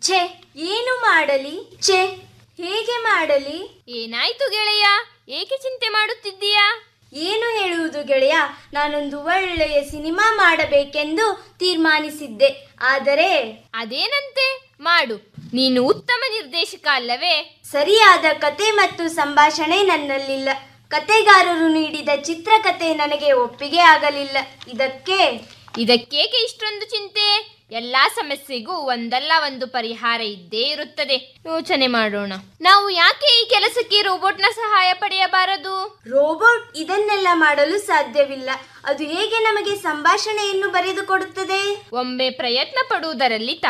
ಛೆ ಏನು ಮಾಡಲಿ ಛೆ ಹೇಗೆ ಮಾಡಲಿ ಏನಾಯ್ತು ಗೆಳೆಯ ಏಕೆ ಚಿಂತೆ ಮಾಡುತ್ತಿದ್ದೀಯಾ ಏನು ಹೇಳುವುದು ಗೆಳೆಯ ನಾನೊಂದು ಒಳ್ಳೆಯ ಸಿನಿಮಾ ಮಾಡಬೇಕೆಂದು ತೀರ್ಮಾನಿಸಿದ್ದೆ ಆದರೆ ಅದೇನಂತೆ ಮಾಡು ನೀನು ಉತ್ತಮ ನಿರ್ದೇಶಕ ಅಲ್ಲವೇ ಸರಿಯಾದ ಕತೆ ಮತ್ತು ಸಂಭಾಷಣೆ ನನ್ನಲ್ಲಿಲ್ಲ ಕತೆಗಾರರು ನೀಡಿದ ಚಿತ್ರಕತೆ ನನಗೆ ಒಪ್ಪಿಗೆ ಆಗಲಿಲ್ಲ ಇದಕ್ಕೆ ಇದಕ್ಕೇಕೆ ಇಷ್ಟೊಂದು ಚಿಂತೆ ಎಲ್ಲಾ ಸಮಸ್ಯೆಗೂ ಒಂದಲ್ಲ ಒಂದು ಪರಿಹಾರ ಇದ್ದೇ ಇರುತ್ತದೆ ಯೋಚನೆ ಮಾಡೋಣ ನಾವು ಯಾಕೆ ಈ ಕೆಲಸಕ್ಕೆ ರೋಬೋಟ್ನ ಸಹಾಯ ಪಡೆಯಬಾರದು ರೋಬೋಟ್ ಇದನ್ನೆಲ್ಲ ಮಾಡಲು ಸಾಧ್ಯವಿಲ್ಲ ಅದು ಹೇಗೆ ನಮಗೆ ಸಂಭಾಷಣೆಯನ್ನು ಬರೆದುಕೊಡುತ್ತದೆ ಒಮ್ಮೆ ಪ್ರಯತ್ನ ಪಡುವುದರಲ್ಲಿ